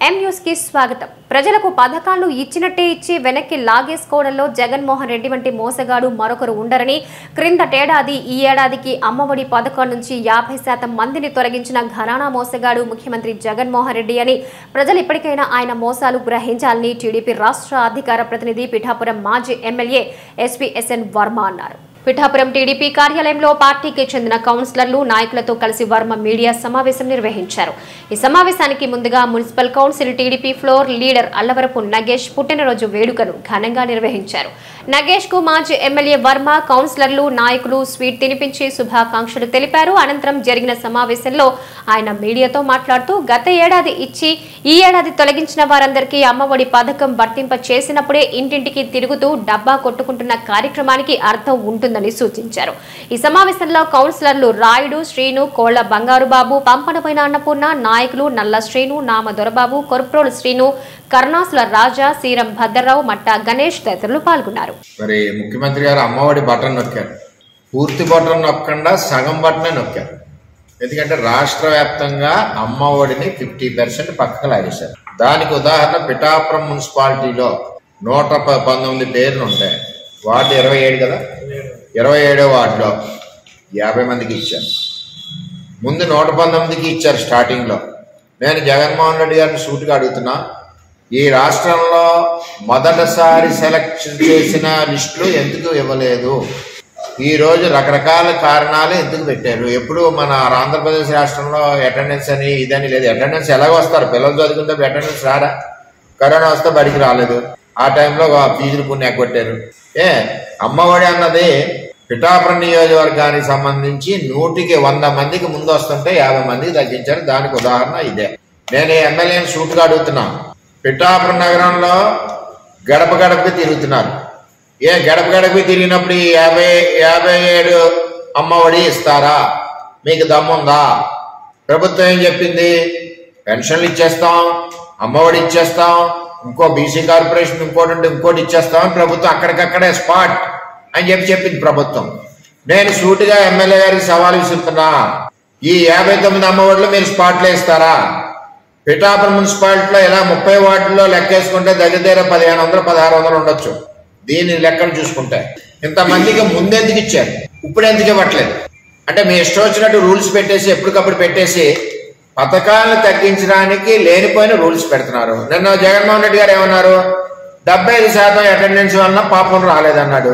M news కి స్వాగతం ప్రజలకు పథకాలు ఇచ్చినట్టే ఇచ్చి వెనక్కి లాగేసుకోవడంలో జగన్మోహన్ రెడ్డి వంటి మోసగాడు మరొకరు ఉండరని క్రిందటేడాది ఈ ఏడాదికి అమ్మఒడి పథకం నుంచి యాభై శాతం మందిని తొలగించిన ఘరానా మోసగాడు ముఖ్యమంత్రి జగన్మోహన్ రెడ్డి అని ప్రజలు ఇప్పటికైనా ఆయన మోసాలు గ్రహించాలని టీడీపీ రాష్ట్ర అధికార ప్రతినిధి పిఠాపురం మాజీ ఎమ్మెల్యే ఎస్పీ ఎస్ఎన్ వర్మ అన్నారు పిఠాపురం టీడీపీ కార్యాలయంలో పార్టీకి చెందిన కౌన్సిలర్లు నాయకులతో కలిసి వర్మ మీడియా సమావేశం నిర్వహించారు ఈ సమావేశానికి ముందుగా municipal council TDP floor leader Allavarapu Nagesh పుట్టినరోజు వేడుకను ఘనంగా నిర్వహించారు నగేష్ కు మాజీ ఎమ్మెల్యే వర్మ కౌన్సిలర్లు నాయకులు స్వీట్ తినిపించి శుభాకాంక్షలు తెలిపారు అనంతరం జరిగిన సమావేశంలో ఆయన మీడియాతో మాట్లాడుతూ గత ఏడాది ఇచ్చి ఈ ఏడాది తొలగించిన వారందరికీ అమ్మఒడి పథకం వర్తింప చేసినప్పుడే ఇంటింటికి తిరుగుతూ డబ్బా కొట్టుకుంటున్న కార్యక్రమానికి అర్థం ఉంటుందని సూచించారు ఈ సమావేశంలో కౌన్సిలర్లు రాయుడు శ్రీను కోళ్ల బంగారు బాబు పంపనపైన అన్నపూర్ణ నాయకులు నల్ల శ్రీను నామ దొరబాబు కొరప్రోలు శ్రీను కరుణాసుల రాజా సీరం భద్రరావు మట్టా గణేష్ తదితరులు పాల్గొన్నారు మరి ముఖ్యమంత్రి గారు అమ్మఒడి బటన్ నొక్కారు పూర్తి బటన్ నొక్కకుండా సగం బటనే నొక్కారు ఎందుకంటే రాష్ట్ర వ్యాప్తంగా అమ్మఒడిని ఫిఫ్టీ పర్సెంట్ పక్కకు లాగేశారు దానికి ఉదాహరణ పిఠాపురం మున్సిపాలిటీలో నూట ప- పంతొమ్మిది పేర్లు ఉంటాయి వార్డు ఇరవై ఏడు కదా ఇరవై ఏడో వార్డులో యాభై మందికి ఇచ్చారు ముందు నూట పంతొమ్మిదికి ఇచ్చారు స్టార్టింగ్లో నేను జగన్మోహన్ రెడ్డి గారిని సూటిగా అడుగుతున్నా ఈ రాష్ట్రంలో మొదటిసారి సెలక్షన్ చేసిన లిస్టులు ఎందుకు ఇవ్వలేదు ఈ రోజు రకరకాల కారణాలు ఎందుకు పెట్టారు ఎప్పుడు మన ఆంధ్రప్రదేశ్ రాష్ట్రంలో అటెండెన్స్ అని ఇదని లేదు అటెండెన్స్ ఎలాగ వస్తారు పిల్లలు చదువుకుంటే అటెండెన్స్ రారా కరోనా వస్తే బడికి రాలేదు ఆ టైంలో ఆ ఫీజులు పుణ్య కొట్టారు ఏ అమ్మఒడి అన్నది పిఠాపురం నియోజకవర్గానికి సంబంధించి నూటికి వంద మందికి ముందు వస్తుంటే యాభై మందికి తగ్గించారు దానికి ఉదాహరణ ఇదే నేను ఈ ఎమ్మెల్యేని సూటుగా అడుగుతున్నా పిఠాపురం నగరంలో గడప గడపకి తిరుగుతున్నారు ఏ గడప గడపకి తిరిగినప్పుడు ఈ యాభై యాభై ఏడు అమ్మఒడి ఇస్తారా మీకు దమ్ముందా ప్రభుత్వం ఏం చెప్పింది పెన్షన్లు ఇచ్చేస్తాం అమ్మఒడి ఇచ్చేస్తాం ఇంకో బీసీ కార్పొరేషన్ ఇంకోటి ఉంటే ఇంకోటి ఇచ్చేస్తాం అని ప్రభుత్వం అక్కడికక్కడే స్పాట్ అని చెప్పి చెప్పింది ప్రభుత్వం నేను సూటిగా ఎమ్మెల్యే గారికి సవాల్ విసురుతున్నా ఈ యాభై తొమ్మిది అమ్మఒడిలో మీరు స్పాట్లో ఇస్తారా పిఠాపురం మున్సిపాలిటీలో ఇలా ముప్పై వార్డుల్లో లెక్కేసుకుంటే దగ్గర దగ్గర పదిహేను వందలు పదహారు వందలు ఉండొచ్చు దీని లెక్కలు చూసుకుంటే ఇంతమందికి ముందెందుకు ఇచ్చారు ఇప్పుడు ఎందుకు ఇవ్వట్లేదు అంటే మీ ఇష్టం వచ్చినట్టు రూల్స్ పెట్టేసి ఎప్పటికప్పుడు పెట్టేసి పథకాలను తగ్గించడానికి లేనిపోయిన రూల్స్ పెడుతున్నారు నిన్న జగన్మోహన్ రెడ్డి గారు ఏమన్నారు డెబ్బై ఐదు శాతం అటెండెన్స్ వలన పాపం రాలేదన్నాడు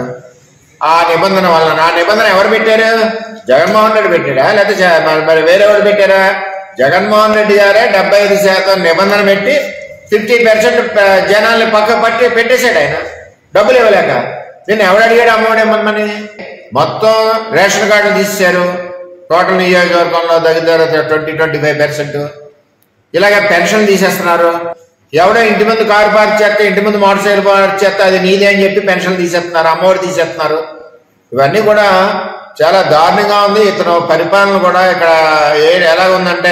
ఆ నిబంధన వలన ఆ నిబంధన ఎవరు పెట్టారు జగన్మోహన్ రెడ్డి పెట్టాడా లేకపోతే జ- మరి- మరి వేరే ఎవరు పెట్టారా జగన్మోహన్ రెడ్డి గారే డెబ్బై ఐదు శాతం నిబంధన పెట్టి ఫిఫ్టీ పర్సెంట్ జనాల్ని పక్క పట్టి పెట్టేశాడు ఆయన డబ్బులు ఇవ్వలేక నేను ఎవడు అడిగాడు అమ్మఒడి ఇమ్మని మొత్తం రేషన్ కార్డులు తీసేశారు టోటల్ నియోజకవర్గంలో దగ్గర ట్వంటీ ట్వంటీ ఫైవ్ పర్సెంట్ ఇలాగ పెన్షన్ తీసేస్తున్నారు ఎవడో ఇంటి ముందు కారు పార్క్ చేస్తే ఇంటి ముందు మోటార్ సైకిల్ పార్క్ చేస్తే అది నీదే అని చెప్పి పెన్షన్ తీసేస్తున్నారు అమ్మఒడి తీసేస్తున్నారు ఇవన్నీ కూడా చాలా దారుణంగా ఉంది ఇతను పరిపాలన కూడా ఇక్కడ ఏ ఎలాగ ఉందంటే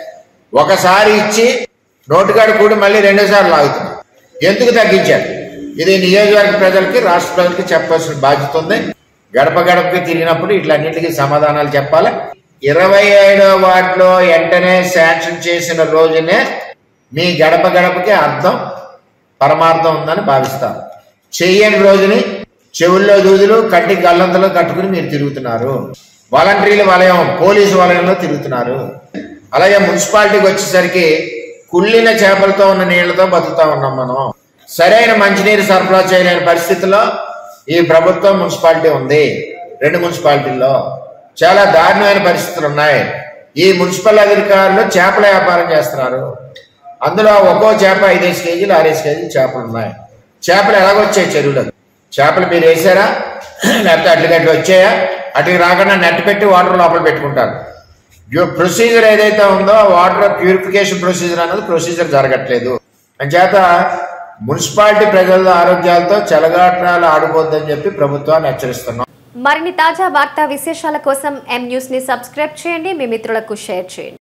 ఒకసారి ఇచ్చి నోటికాడు కూడి మళ్ళీ రెండోసారి లాగుతుంది ఎందుకు తగ్గించారు ఇది నియోజకవర్గ ప్రజలకి రాష్ట్ర ప్రజలకి చెప్పాల్సిన బాధ్యత ఉంది గడప గడపకి తిరిగినప్పుడు ఇట్లన్నిటికీ సమాధానాలు చెప్పాలి ఇరవై ఐదో వార్డులో వెంటనే శాంక్షన్ చేసిన రోజునే మీ గడప గడపకి అర్థం పరమార్థం ఉందని భావిస్తాను చెయ్యని రోజుని చెవుల్లో దూదులు కంటికి గల్లంతలో కట్టుకుని మీరు తిరుగుతున్నారు వాలంటీర్ల వలయం పోలీసు వలయంలో తిరుగుతున్నారు అలాగే మున్సిపాలిటీకి వచ్చేసరికి కుళ్ళిన చేపలతో ఉన్న నీళ్లతో బతుకుతా ఉన్నాం మనం సరైన మంచినీరు సరఫరా చేయలేని పరిస్థితిలో ఈ ప్రభుత్వం మున్సిపాలిటీ ఉంది రెండు మున్సిపాలిటీల్లో చాలా దారుణమైన పరిస్థితులు ఉన్నాయి ఈ మున్సిపల్ అధికారులు చేపల వ్యాపారం చేస్తున్నారు అందులో ఒక్కో చేప ఐదేసి కేజీలు ఆరేసి కేజీలు చేపలు ఉన్నాయి చేపలు ఎలాగొచ్చాయి చెరువులో చేపలు మీరు వేసారా లేకపోతే అట్లు గట్లు వచ్చాయా అటుకి రాకుండా నెట్ పెట్టి వాటర్ లోపల పెట్టుకుంటారు ప్రొసీజర్ ఏదైతే ఉందో వాటర్ ప్యూరిఫికేషన్ ప్రొసీజర్ అనేది ప్రొసీజర్ జరగట్లేదు అంచేత మున్సిపాలిటీ ప్రజల ఆరోగ్యాలతో చెలగాటాలు ఆడుకోవద్దని చెప్పి ప్రభుత్వాన్ని హెచ్చరిస్తున్నాం మరిన్ని తాజా వార్తా విశేషాల కోసం ఎం న్యూస్ ని సబ్స్క్రైబ్ చేయండి మీ మిత్రులకు షేర్ చేయండి